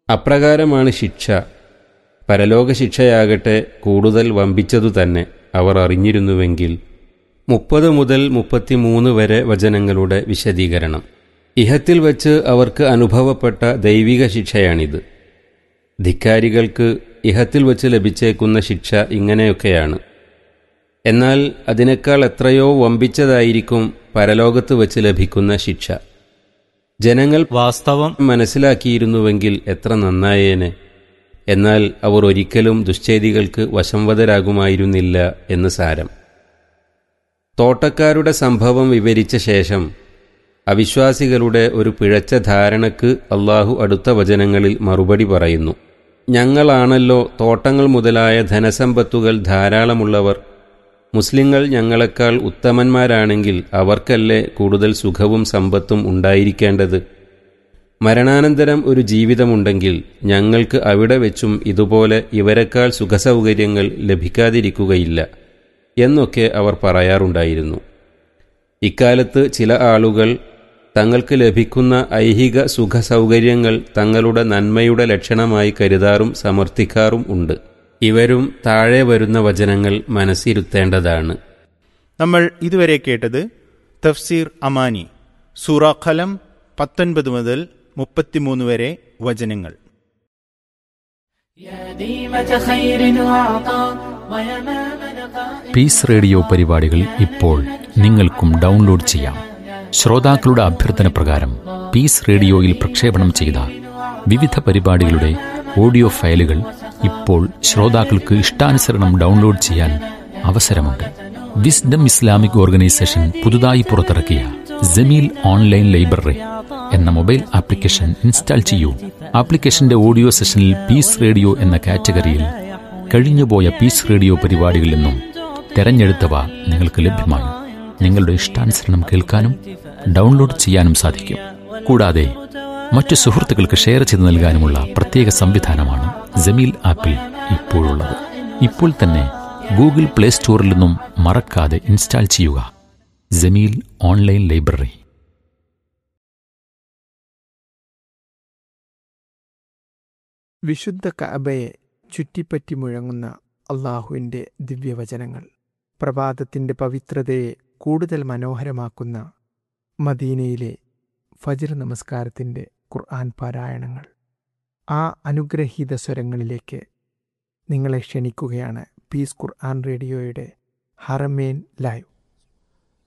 അപ്രകാരമാണ് ശിക്ഷ പരലോക ശിക്ഷയാകട്ടെ കൂടുതൽ വമ്പിച്ചതു തന്നെ അവർ അറിഞ്ഞിരുന്നുവെങ്കിൽ മുപ്പത് മുതൽ മുപ്പത്തിമൂന്ന് വരെ വചനങ്ങളുടെ വിശദീകരണം ഇഹത്തിൽ വച്ച് അവർക്ക് അനുഭവപ്പെട്ട ദൈവിക ശിക്ഷയാണിത് ധിക്കാരികൾക്ക് ഇഹത്തിൽ വച്ച് ലഭിച്ചേക്കുന്ന ശിക്ഷ ഇങ്ങനെയൊക്കെയാണ് എന്നാൽ അതിനേക്കാൾ എത്രയോ വമ്പിച്ചതായിരിക്കും പരലോകത്ത് വച്ച് ലഭിക്കുന്ന ശിക്ഷ ജനങ്ങൾ വാസ്തവം മനസ്സിലാക്കിയിരുന്നുവെങ്കിൽ എത്ര നന്നായേനെ എന്നാൽ അവർ ഒരിക്കലും ദുശ്ചേതികൾക്ക് വശംവദരാകുമായിരുന്നില്ല എന്ന് സാരം തോട്ടക്കാരുടെ സംഭവം വിവരിച്ച ശേഷം അവിശ്വാസികളുടെ ഒരു പിഴച്ച ധാരണക്ക് അള്ളാഹു അടുത്ത വചനങ്ങളിൽ മറുപടി പറയുന്നു ഞങ്ങളാണല്ലോ തോട്ടങ്ങൾ മുതലായ ധനസമ്പത്തുകൾ ധാരാളമുള്ളവർ മുസ്ലിങ്ങൾ ഞങ്ങളെക്കാൾ ഉത്തമന്മാരാണെങ്കിൽ അവർക്കല്ലേ കൂടുതൽ സുഖവും സമ്പത്തും ഉണ്ടായിരിക്കേണ്ടത് മരണാനന്തരം ഒരു ജീവിതമുണ്ടെങ്കിൽ ഞങ്ങൾക്ക് അവിടെ വെച്ചും ഇതുപോലെ ഇവരെക്കാൾ സുഖസൗകര്യങ്ങൾ ലഭിക്കാതിരിക്കുകയില്ല എന്നൊക്കെ അവർ പറയാറുണ്ടായിരുന്നു ഇക്കാലത്ത് ചില ആളുകൾ തങ്ങൾക്ക് ലഭിക്കുന്ന ഐഹിക സുഖസൗകര്യങ്ങൾ തങ്ങളുടെ നന്മയുടെ ലക്ഷണമായി കരുതാറും സമർത്ഥിക്കാറും ഉണ്ട് ഇവരും താഴെ വരുന്ന വചനങ്ങൾ മനസ്സിരുത്തേണ്ടതാണ് നമ്മൾ ഇതുവരെ കേട്ടത് തഫ്സീർ അമാനി സൂറ ഖലം പത്തൊൻപത് മുതൽ മുപ്പത്തിമൂന്ന് വരെ വചനങ്ങൾ يا ديمة خير وعطاء ويمام لقاء പീസ് റേഡിയോ പരിപാടികൾ ഇപ്പോൾ നിങ്ങൾക്കും ഡൗൺലോഡ് ചെയ്യാം ശ്രോതാക്കളുടെ അഭ്യർത്ഥന പ്രകാരം പീസ് റേഡിയോയിൽ പ്രക്ഷേപണം ചെയ്ത വിവിധ പരിപാടികളുടെ ഓഡിയോ ഫയലുകൾ ഇപ്പോൾ ശ്രോതാക്കൾക്ക് ഇഷ്ടാനുസരണം ഡൗൺലോഡ് ചെയ്യാൻ അവസരമുണ്ട് വിസ്ഡം ഇസ്ലാമിക് ഓർഗനൈസേഷൻ പുതുതായി പുറത്തിറക്കിയ ജമീൽ ഓൺലൈൻ ലൈബ്രറി എന്ന മൊബൈൽ ആപ്ലിക്കേഷൻ ഇൻസ്റ്റാൾ ചെയ്യൂ ആപ്ലിക്കേഷന്റെ ഓഡിയോ സെഷനിൽ പീസ് റേഡിയോ എന്ന കാറ്റഗറിയിൽ കഴിഞ്ഞുപോയ പീസ് റേഡിയോ പരിപാടികളിൽ നിന്നും തെരഞ്ഞെടുത്തവ നിങ്ങൾക്ക് ലഭ്യമാണ് നിങ്ങളുടെ ഇഷ്ടാനുസരണം കേൾക്കാനും ഡൗൺലോഡ് ചെയ്യാനും സാധിക്കും കൂടാതെ മറ്റു സുഹൃത്തുക്കൾക്ക് ഷെയർ ചെയ്ത് നൽകാനുമുള്ള പ്രത്യേക സംവിധാനമാണ് ജമീൽ ആപ്പിൽ ഇപ്പോഴുള്ളത് ഇപ്പോൾ തന്നെ ഗൂഗിൾ പ്ലേ സ്റ്റോറിൽ നിന്നും മറക്കാതെ ഇൻസ്റ്റാൾ ചെയ്യുക ജമീൽ ഓൺലൈൻ ലൈബ്രറി വിശുദ്ധ കഅബയെ ചുറ്റിപ്പറ്റി മുഴങ്ങുന്ന അള്ളാഹുവിൻ്റെ ദിവ്യവചനങ്ങൾ പ്രഭാതത്തിൻ്റെ പവിത്രതയെ കൂടുതൽ മനോഹരമാക്കുന്ന മദീനയിലെ ഫജിർ നമസ്കാരത്തിൻ്റെ ഖുർആൻ പാരായണങ്ങൾ ആ അനുഗ്രഹീത സ്വരങ്ങളിലേക്ക് നിങ്ങളെ ക്ഷണിക്കുകയാണ് പീസ് ഖുർആൻ റേഡിയോയുടെ ഹറമേൻ ലൈവ്